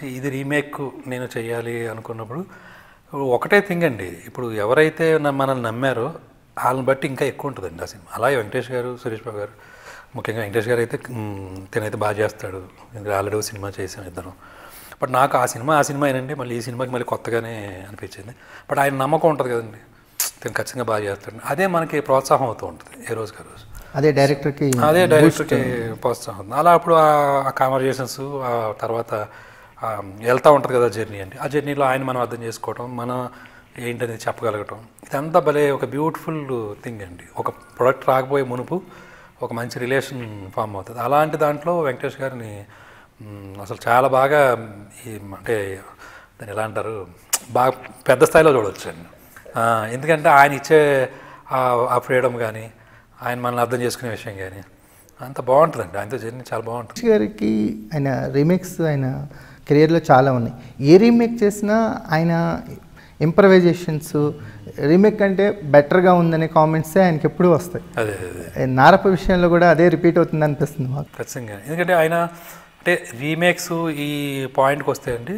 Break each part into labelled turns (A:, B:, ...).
A: నుంచి ఇది రీమేక్ నేను చేయాలి అనుకున్నప్పుడు ఒకటే థింగ్ అండి ఇప్పుడు ఎవరైతే న- మనల్ని నమ్మారో వాళ్ళని బట్టి ఇంకా ఎక్కువ ఉంటుందండి ఆ సినిమా అలాగే వెంకటేష్ గారు సురేష్ బాబు గారు ముఖ్యంగా వెంకటేష్ గారు అయితే మ్, తినైతే బాగా చేస్తాడు ఇంకా ఆల్రెడీ ఒక సినిమా చేసాం ఇద్దరం బట్ నాకు ఆ సినిమా ఆ సినిమా ఏనండి మళ్ళీ ఈ సినిమాకి మళ్ళీ కొత్తగానే అనిపించింది బట్ ఆయన నమ్మకం ఉంటుంది కదండి తిను ఖచ్చితంగా బాగా చేస్తాడు అదే మనకి ప్రోత్సాహం అవుతూ ఉంటుంది ఏ రోజుకి ఆ రోజు
B: అదే డైరెక్టర్కి
A: అదే డైరెక్టర్కి ప్రోత్సాహం ఉంది అలా అప్పుడు ఆ కాన్వర్జేషన్స్ ఆ తర్వాత ఆ వెళ్తూ ఉంటుంది కదా జర్నీ అంటే ఆ జర్నీలో ఆయన మనం అర్థం చేసుకోవటం మనం ఏంటనేది చెప్పగలగటం ఇదంతా భలే ఒక బ్యూటిఫుల్ థింగ్ అండి ఒక ప్రొడక్ట్ రాకపోయే మునుపు ఒక మంచి రిలేషన్ ఫామ్ అవుతుంది అలాంటి దాంట్లో వెంకటేష్ గారిని మ్, అసలు చాలా బాగా ఈ అంటే దాన్ని ఎలా అంటారు బాగా పెద్ద స్థాయిలో చూడవచ్చు అండి ఆ, ఎందుకంటే ఆయన ఇచ్చే ఆ- ఆ ఫ్రీడమ్ కానీ ఆయన మనల్ని అర్థం చేసుకునే విషయం కానీ అంత బాగుంటుందండి ఆయనతో జర్నీ చాలా బాగుంటుంది
B: వెంకటేష్ గారికి ఆయన రీమేక్స్ ఆయన కెరియర్లో చాలా ఉన్నాయి ఏ రీమేక్ చేసినా ఆయన ఇంప్రవైజేషన్స్ రీమేక్ కంటే బెటర్గా ఉందనే కామెంట్సే ఆయనకి ఎప్పుడూ వస్తాయి
A: అదే అదే
B: నారప్ప విషయంలో కూడా అదే రిపీట్ అవుతుంది అనిపిస్తుంది మాకు
A: ఖచ్చితంగా ఎందుకంటే ఆయన అంటే రీమేక్స్ ఈ పాయింట్కి వస్తే అండి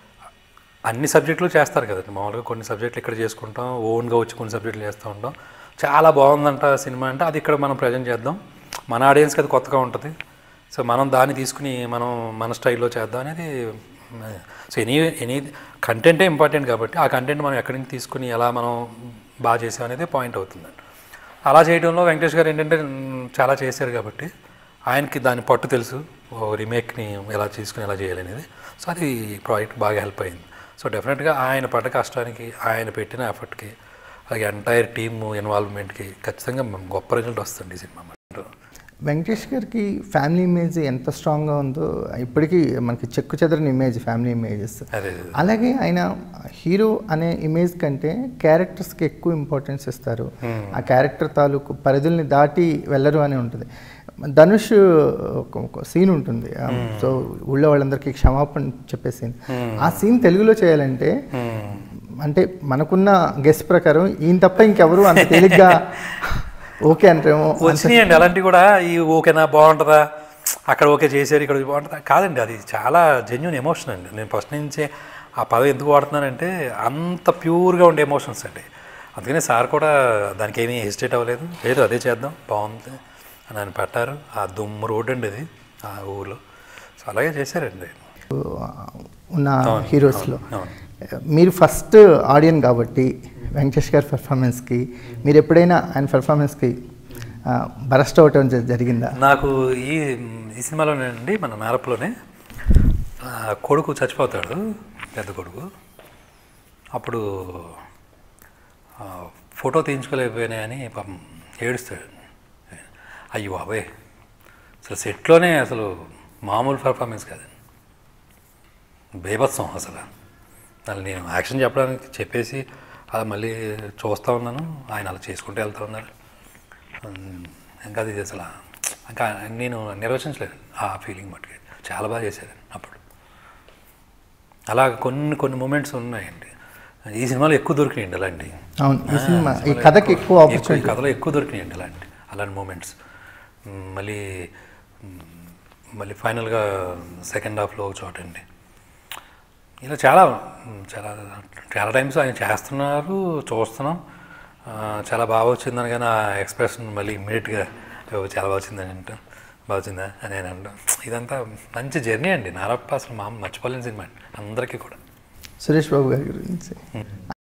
A: అన్ని సబ్జెక్టులు చేస్తారు కదండి మామూలుగా కొన్ని సబ్జెక్టులు ఇక్కడ చేసుకుంటాం ఓన్గా వచ్చి కొన్ని సబ్జెక్టులు చేస్తూ ఉంటాం చాలా బాగుందంట సినిమా అంటే అది ఇక్కడ మనం ప్రజెంట్ చేద్దాం మన ఆడియన్స్కి అది కొత్తగా ఉంటుంది సో మనం దాన్ని తీసుకుని మనం మన స్టైల్లో చేద్దాం అనేది సో ఎనీ ఎనీ కంటెంటే ఇంపార్టెంట్ కాబట్టి ఆ కంటెంట్ మనం ఎక్కడి నుంచి తీసుకుని ఎలా మనం బాగా చేసాం అనేది పాయింట్ అవుతుందండి అలా చేయడంలో వెంకటేష్ గారు ఏంటంటే మ్, చాలా చేశారు కాబట్టి ఆయనకి దాని పట్టు తెలుసు ఓ రీమేక్ని ఎలా తీసుకుని ఎలా చేయాలనేది సో అది ప్రాజెక్ట్ బాగా హెల్ప్ అయింది సో డెఫినెట్గా ఆయన పడ్డ కష్టానికి ఆయన పెట్టిన ఎఫర్ట్కి అలాగే ఎంటైర్ టీమ్ ఇన్వాల్వ్మెంట్కి ఖచ్చితంగా గొప్ప రిజల్ట్ వస్తుంది ఈ సినిమా మాట
B: వెంకటేష్ గారికి ఫ్యామిలీ ఇమేజ్ ఎంత స్ట్రాంగ్గా ఉందో ఇప్పటికీ మనకి చెక్కు చెదరని ఇమేజ్ ఫ్యామిలీ ఇమేజెస్
A: అదే
B: అలాగే ఆయన హీరో అనే ఇమేజ్ కంటే క్యారెక్టర్స్కి ఎక్కువ ఇంపార్టెన్స్ ఇస్తారు ఆ క్యారెక్టర్ తాలూకు పరిధుల్ని దాటి వెళ్ళరు అని ఉంటుంది ధనుష్ ఒక సీన్ ఉంటుంది సో ఊళ్ళో వాళ్ళందరికీ క్షమాపణ చెప్పే సీన్ ఆ సీన్ తెలుగులో చేయాలంటే అంటే మనకున్న గెస్ట్ ప్రకారం ఈయన తప్ప ఇంకెవరు అంత తేలిగ్గా ఓకే అంటారేమో
A: వచ్చినాయండి అలాంటివి కూడా ఈ ఓకేనా బాగుంటుందా అక్కడ ఓకే చేశారు ఇక్కడ బాగుంటుందా కాదండి అది చాలా జెన్యున్ ఎమోషన్ అండి నేను ఫస్ట్ నుంచే ఆ పదం ఎందుకు వాడుతున్నానంటే అంత ప్యూర్గా ఉండే ఎమోషన్స్ అండి అందుకనే సార్ కూడా దానికి ఏమీ హెసిటేట్ అవ్వలేదు లేదు అదే చేద్దాం బాగుంది అని ఆయన పెట్టారు ఆ దుమ్ము రోడ్ అండి అది ఆ ఊర్లో సో అలాగే చేశారండి
B: ఉన్న హీరోస్లో
A: అవును.
B: మీరు ఫస్ట్ ఆడియన్ కాబట్టి వెంకటేష్ గారి పెర్ఫార్మెన్స్కి మీరు ఎప్పుడైనా ఆయన పెర్ఫార్మెన్స్కి బరస్ట్ అవటం జ- జరిగిందా
A: నాకు ఈ ఈ సినిమాలోనే అండి మన నారప్లోనే ఆ, కొడుకు చచ్చిపోతాడు పెద్ద కొడుకు అప్పుడు ఆ, ఫోటో తీయించుకోలేకపోయినాయని పాపం ఏడుస్తాడు అయ్యో బాబాయ్ అసలు సెట్లోనే అసలు మామూలు పర్ఫార్మెన్స్ కాదండి బేభత్సం అసలు అసలు నేను యాక్షన్ చెప్పడానికి చెప్పేసి అలా మళ్ళీ చూస్తూ ఉన్నాను ఆయన అలా చేసుకుంటూ వెళ్తూ ఉన్నారు ఉమ్, ఇంకా అది అసలు ఇంకా నేను నిర్వచించలేదు ఆ ఫీలింగ్ మట్టుకి చాలా బాగా చేశారు అప్పుడు అలా కొన్ని కొన్ని మూమెంట్స్ ఉన్నాయండి ఈ సినిమాలో ఎక్కువ దొరికినాయండి అలాంటివి
B: అవును ఈ
A: ఆ,
B: సినిమా ఈ
A: సినిమాలో
B: కథకి ఎక్కువ
A: ఎక్కువ- ఈ
B: ఆపర్చునిటీ
A: కథలో ఎక్కువ దొరికినాయండి అలాంటి అలాంటి మూమెంట్స్ మళ్ళీ మ్, మళ్ళీ ఫైనల్గా సెకండ్ హాఫ్లో ఒక చోట అండి ఇలా చాలా మ్, చాలా చాలా టైమ్స్ ఆయన చేస్తున్నారు చూస్తున్నాం ఆ, చాలా బాగా వచ్చిందని కానీ ఆ ఎక్స్ప్రెషన్ మళ్ళీ ఇమ్మీడియట్గా చాలా బాగా వచ్చిందని అంటాం బాగా వచ్చిందా అని నేను అంటాం ఇదంతా మంచి జర్నీ అండి నారప్ప అసలు మా మర్చిపోలేని సినిమా అండి అందరికీ కూడా
B: సురేష్ బాబు గారి గురించి